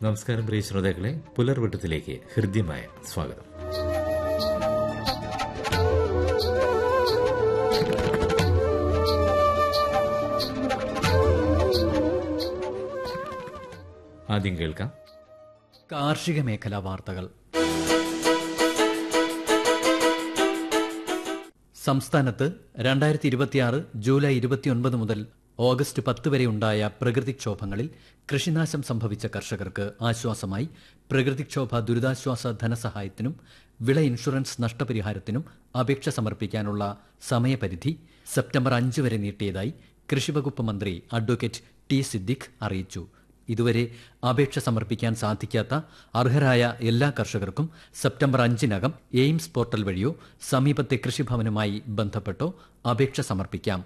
നമസ്കാരം പ്രിയ ശ്രോതാക്കളെ പുലർവട്ടത്തിലേക്ക് ഹൃദ്യമായ സ്വാഗതം ആദ്യം കേൾക്കാം കാർഷിക മേഖലാ വാർത്തകൾ സംസ്ഥാനത്ത് രണ്ടായിരത്തി ഇരുപത്തിയാറ് ജൂലൈ ഇരുപത്തിയൊൻപത് മുതൽ ഓഗസ്റ്റ് പത്ത് വരെ ഉണ്ടായ പ്രകൃതിക്ഷോഭങ്ങളിൽ കൃഷിനാശം സംഭവിച്ച കർഷകർക്ക് ആശ്വാസമായി പ്രകൃതിക്ഷോഭ ദുരിതാശ്വാസ ധനസഹായത്തിനും വിള ഇൻഷുറൻസ് നഷ്ടപരിഹാരത്തിനും അപേക്ഷ സമർപ്പിക്കാനുള്ള സമയപരിധി സെപ്റ്റംബർ അഞ്ച് വരെ നീട്ടിയതായി കൃഷിവകുപ്പ് മന്ത്രി അഡ്വക്കേറ്റ് ടി സിദ്ദിഖ് അറിയിച്ചു ഇതുവരെ അപേക്ഷ സമർപ്പിക്കാൻ സാധിക്കാത്ത അർഹരായ എല്ലാ കർഷകർക്കും സെപ്റ്റംബർ അഞ്ചിനകം എയിംസ് പോർട്ടൽ വഴിയോ സമീപത്തെ കൃഷിഭവനുമായി ബന്ധപ്പെട്ടോ അപേക്ഷ സമർപ്പിക്കാം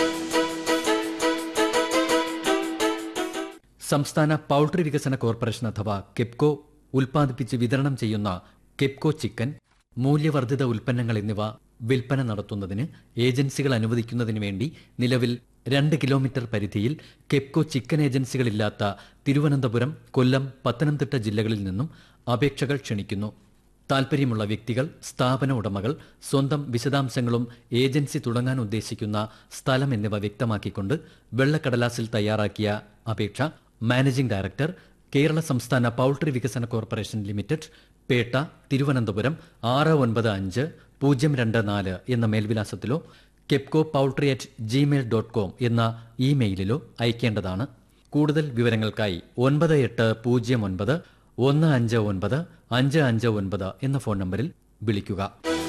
സംസ്ഥാന പൌൾട്രി വികസന കോർപ്പറേഷൻ അഥവാ കെപ്കോ ഉൽപ്പാദിപ്പിച്ച് വിതരണം ചെയ്യുന്ന കെപ്കോ ചിക്കൻ മൂല്യവർദ്ധിത ഉൽപ്പന്നങ്ങൾ എന്നിവ വിൽപ്പന നടത്തുന്നതിന് ഏജൻസികൾ അനുവദിക്കുന്നതിന് വേണ്ടി നിലവിൽ രണ്ട് കിലോമീറ്റർ പരിധിയിൽ കെപ്കോ ചിക്കൻ ഏജൻസികളില്ലാത്ത തിരുവനന്തപുരം കൊല്ലം പത്തനംതിട്ട ജില്ലകളിൽ നിന്നും അപേക്ഷകൾ ക്ഷണിക്കുന്നു താൽപ്പര്യമുള്ള വ്യക്തികൾ സ്ഥാപന ഉടമകൾ സ്വന്തം വിശദാംശങ്ങളും ഏജൻസി തുടങ്ങാൻ ഉദ്ദേശിക്കുന്ന സ്ഥലം എന്നിവ വ്യക്തമാക്കിക്കൊണ്ട് വെള്ളക്കടലാസിൽ തയ്യാറാക്കിയ അപേക്ഷ മാനേജിംഗ് ഡയറക്ടർ കേരള സംസ്ഥാന പൌൾട്രി വികസന കോർപ്പറേഷൻ ലിമിറ്റഡ് പേട്ട തിരുവനന്തപുരം ആറ് ഒൻപത് അഞ്ച് പൂജ്യം രണ്ട് നാല് എന്ന മേൽവിലാസത്തിലോ KEPCO poultry at Gmail dot com എന്ന ഇമെയിലിലോ അയക്കേണ്ടതാണ് കൂടുതൽ വിവരങ്ങൾക്കായി ഒൻപത് എട്ട് പൂജ്യം ഒൻപത് ഒന്ന് അഞ്ച് ഒൻപത് അഞ്ച് അഞ്ച് ഒൻപത് എന്ന ഫോൺ നമ്പറിൽ വിളിക്കുക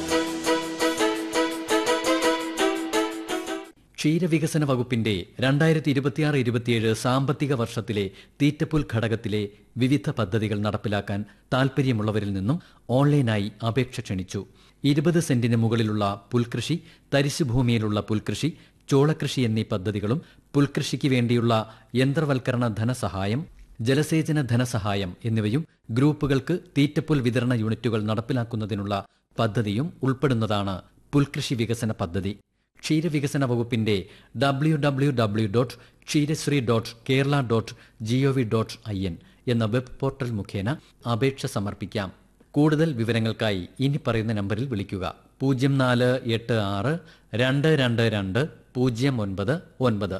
ക്ഷീരവികസന വകുപ്പിന്റെ രണ്ടായിരത്തി ഇരുപത്തിയാറ് ഇരുപത്തിയേഴ് സാമ്പത്തിക വർഷത്തിലെ തീറ്റപ്പുൽ ഘടകത്തിലെ വിവിധ പദ്ധതികൾ നടപ്പിലാക്കാൻ താൽപ്പര്യമുള്ളവരിൽ നിന്നും ഓൺലൈനായി അപേക്ഷ ക്ഷണിച്ചു ഇരുപത് സെന്റിന് മുകളിലുള്ള പുൽകൃഷി തരിശുഭൂമിയിലുള്ള പുൽകൃഷി ചോളകൃഷി എന്നീ പദ്ധതികളും പുൽകൃഷിക്ക് വേണ്ടിയുള്ള യന്ത്രവൽക്കരണ ധനസഹായം ജലസേചന ധനസഹായം എന്നിവയും ഗ്രൂപ്പുകൾക്ക് തീറ്റപ്പുൽ വിതരണ യൂണിറ്റുകൾ നടപ്പിലാക്കുന്നതിനുള്ള പദ്ധതിയും ഉൾപ്പെടുന്നതാണ് പുൽകൃഷി വികസന പദ്ധതി ക്ഷീരവികസന വകുപ്പിന്റെ W W W dot Ksheerasree dot Kerala dot gov dot I N എന്ന വെബ് പോർട്ടൽ മുഖേന അപേക്ഷ സമർപ്പിക്കാം കൂടുതൽ വിവരങ്ങൾക്കായി ഇനി പറയുന്ന നമ്പറിൽ വിളിക്കുക പൂജ്യം നാല് എട്ട് ആറ് രണ്ട് രണ്ട് രണ്ട് പൂജ്യം ഒൻപത് ഒൻപത്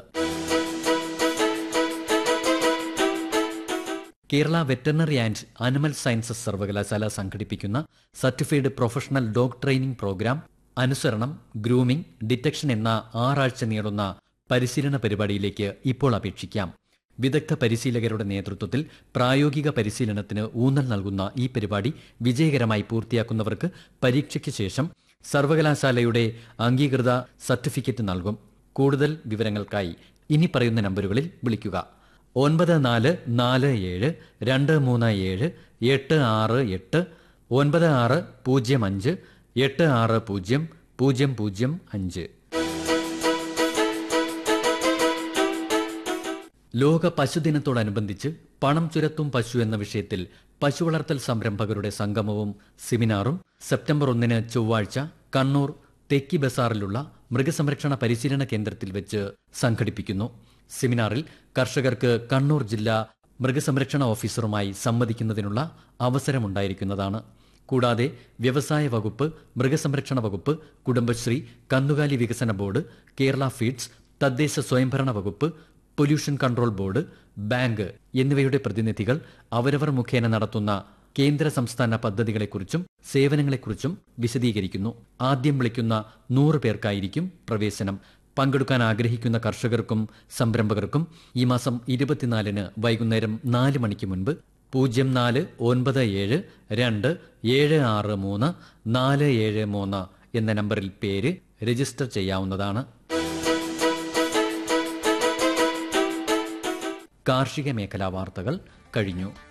Kerala veterinary and animal sciences സർവകലാശാല സംഘടിപ്പിക്കുന്ന certified professional dog training programme അനുസരണം ഗ്രൂമിംഗ് ഡിറ്റക്ഷൻ എന്ന ആറാഴ്ച നീളുന്ന പരിശീലന പരിപാടിയിലേക്ക് ഇപ്പോൾ അപേക്ഷിക്കാം വിദഗ്ധ പരിശീലകരുടെ നേതൃത്വത്തിൽ പ്രായോഗിക പരിശീലനത്തിന് ഊന്നൽ നൽകുന്ന ഈ പരിപാടി വിജയകരമായി പൂർത്തിയാക്കുന്നവർക്ക് പരീക്ഷയ്ക്ക് ശേഷം സർവകലാശാലയുടെ അംഗീകൃത സർട്ടിഫിക്കറ്റ് നൽകും കൂടുതൽ വിവരങ്ങൾക്കായി ഇനി പറയുന്ന നമ്പറുകളിൽ വിളിക്കുക ഒൻപത് നാല് നാല് ഏഴ് രണ്ട് മൂന്ന് ഏഴ് എട്ട് ആറ് എട്ട് ഒൻപത് ആറ് പൂജ്യം അഞ്ച് എട്ട് ആറ് പൂജ്യം പൂജ്യം പൂജ്യം അഞ്ച് ലോക പശുദിനത്തോടനുബന്ധിച്ച് പണം ചുരത്തും പശു എന്ന വിഷയത്തിൽ പശു വളർത്തൽ സംരംഭകരുടെ സംഗമവും സെമിനാറും സെപ്റ്റംബർ ഒന്നിന് ചൊവ്വാഴ്ച കണ്ണൂർ തെക്കി ബസാറിലുള്ള മൃഗസംരക്ഷണ പരിശീലന കേന്ദ്രത്തിൽ വെച്ച് സംഘടിപ്പിക്കുന്നു സെമിനാറിൽ കർഷകർക്ക് കണ്ണൂർ ജില്ലാ മൃഗസംരക്ഷണ ഓഫീസറുമായി സംവദിക്കുന്നതിനുള്ള അവസരമുണ്ടായിരിക്കുന്നതാണ് കൂടാതെ വ്യവസായ വകുപ്പ് മൃഗസംരക്ഷണ വകുപ്പ് കുടുംബശ്രീ കന്നുകാലി വികസന ബോർഡ് കേരള ഫീഡ്സ് തദ്ദേശ സ്വയംഭരണ വകുപ്പ് പൊല്യൂഷൻ കൺട്രോൾ ബോർഡ് ബാങ്ക് എന്നിവയുടെ പ്രതിനിധികൾ അവരവർ മുഖേന നടത്തുന്ന കേന്ദ്ര സംസ്ഥാന പദ്ധതികളെക്കുറിച്ചും സേവനങ്ങളെക്കുറിച്ചും വിശദീകരിക്കുന്നു ആദ്യം വിളിക്കുന്ന നൂറ് പേർക്കായിരിക്കും പ്രവേശനം പങ്കെടുക്കാൻ ആഗ്രഹിക്കുന്ന കർഷകർക്കും സംരംഭകർക്കും ഈ മാസം ഇരുപത്തിനാലിന് വൈകുന്നേരം നാല് മണിക്ക് മുൻപ് പൂജ്യം നാല് ഒൻപത് ഏഴ് രണ്ട് ഏഴ് ആറ് മൂന്ന് നാല് ഏഴ് മൂന്ന് എന്ന നമ്പറിൽ പേര് രജിസ്റ്റർ ചെയ്യാവുന്നതാണ് കാർഷിക മേഖലാ വാർത്തകൾ കഴിഞ്ഞു